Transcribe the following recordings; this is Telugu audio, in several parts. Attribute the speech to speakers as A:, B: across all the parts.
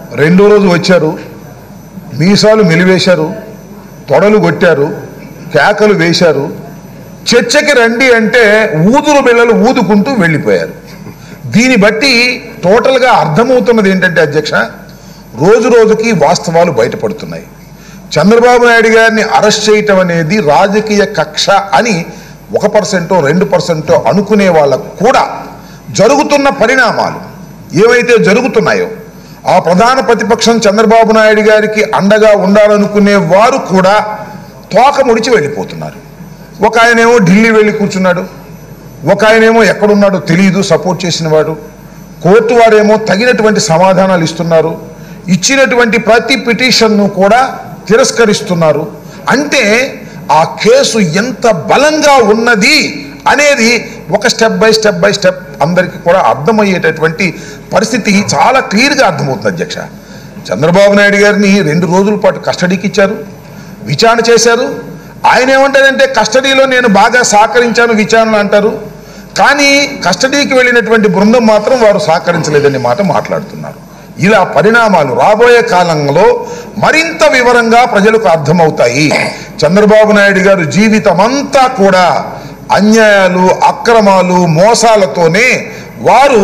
A: రెండో రోజు వచ్చారు మీసాలు మెలివేశారు తొడలు కొట్టారు కేకలు వేశారు చర్చకి రండి అంటే ఊదురు బిళ్ళలు ఊదుకుంటూ వెళ్ళిపోయారు దీన్ని బట్టి టోటల్గా అర్థమవుతున్నది ఏంటంటే అధ్యక్ష రోజు రోజుకి వాస్తవాలు బయటపడుతున్నాయి చంద్రబాబు నాయుడు గారిని అరెస్ట్ చేయటం అనేది రాజకీయ కక్ష అని ఒక పర్సెంటో రెండు పర్సెంటో అనుకునే వాళ్ళకు కూడా జరుగుతున్న పరిణామాలు ఏవైతే జరుగుతున్నాయో ఆ ప్రధాన ప్రతిపక్షం చంద్రబాబు నాయుడు గారికి అండగా ఉండాలనుకునే వారు కూడా తోక ముడిచి వెళ్ళిపోతున్నారు ఒక ఆయనేమో ఢిల్లీ వెళ్ళి కూర్చున్నాడు ఒక ఆయనేమో ఎక్కడున్నాడో తెలియదు సపోర్ట్ చేసిన వాడు కోర్టు వారేమో తగినటువంటి సమాధానాలు ఇస్తున్నారు ఇచ్చినటువంటి ప్రతి పిటిషన్ను కూడా తిరస్కరిస్తున్నారు అంటే ఆ కేసు ఎంత బలంగా ఉన్నది అనేది ఒక step by step by step అందరికీ కూడా అర్థమయ్యేటటువంటి పరిస్థితి చాలా క్లియర్గా అర్థమవుతుంది అధ్యక్ష చంద్రబాబు నాయుడు గారిని రెండు రోజుల పాటు కస్టడీకి ఇచ్చారు విచారణ చేశారు ఆయన ఏమంటారంటే కస్టడీలో నేను బాగా సహకరించాను విచారణ అంటారు కానీ కస్టడీకి వెళ్ళినటువంటి బృందం మాత్రం వారు సహకరించలేదనే మాట మాట్లాడుతున్నారు ఇలా పరిణామాలు రాబోయే కాలంలో మరింత వివరంగా ప్రజలకు అర్థమవుతాయి చంద్రబాబు నాయుడు గారు జీవితం అంతా కూడా అన్యాయాలు అక్రమాలు మోసాలతోనే వారు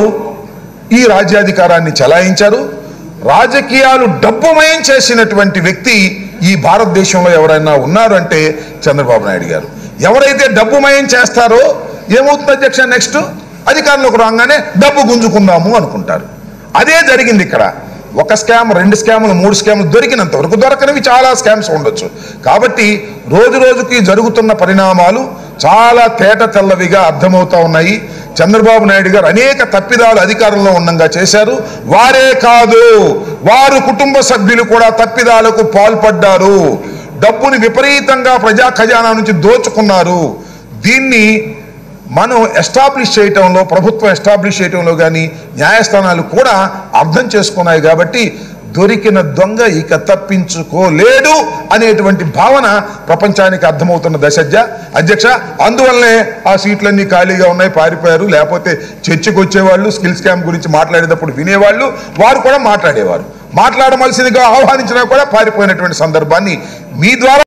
A: ఈ రాజ్యాధికారాన్ని చలాయించారు రాజకీయాలు డబ్బుమయం చేసినటువంటి వ్యక్తి ఈ భారతదేశంలో ఎవరైనా ఉన్నారు అంటే చంద్రబాబు నాయుడు గారు ఎవరైతే డబ్బుమయం చేస్తారో ఏమవుతుంది అధ్యక్ష నెక్స్ట్ అధికారంలోకి రాగానే డబ్బు గుంజుకుందాము అనుకుంటారు అదే జరిగింది ఇక్కడ ఒక స్కామ్ రెండు స్కాములు మూడు స్కాములు దొరికినంత వరకు దొరకనివి చాలా స్కామ్స్ ఉండొచ్చు కాబట్టి రోజు రోజుకి జరుగుతున్న పరిణామాలు చాలా తేట తెల్లవిగా అర్థమవుతా ఉన్నాయి చంద్రబాబు నాయుడు గారు అనేక తప్పిదాలు అధికారంలో ఉండంగా చేశారు వారే కాదు వారు కుటుంబ సభ్యులు కూడా తప్పిదాలకు పాల్పడ్డారు డబ్బుని విపరీతంగా ప్రజా ఖజానా నుంచి దోచుకున్నారు దీన్ని మనం ఎస్టాబ్లిష్ చేయటంలో ప్రభుత్వం ఎస్టాబ్లిష్ చేయటంలో కానీ న్యాయస్థానాలు కూడా అర్థం చేసుకున్నాయి కాబట్టి దొరికిన దొంగ ఇక తప్పించుకోలేడు అనేటువంటి భావన ప్రపంచానికి అర్థమవుతున్న దశ అధ్యక్ష అందువల్లనే ఆ సీట్లన్నీ ఖాళీగా ఉన్నాయి పారిపోయారు లేకపోతే చర్చకు వచ్చేవాళ్ళు స్కిల్ స్కామ్ గురించి మాట్లాడేటప్పుడు వినేవాళ్ళు వారు కూడా మాట్లాడేవారు మాట్లాడవలసిందిగా ఆహ్వానించినా కూడా పారిపోయినటువంటి సందర్భాన్ని మీ ద్వారా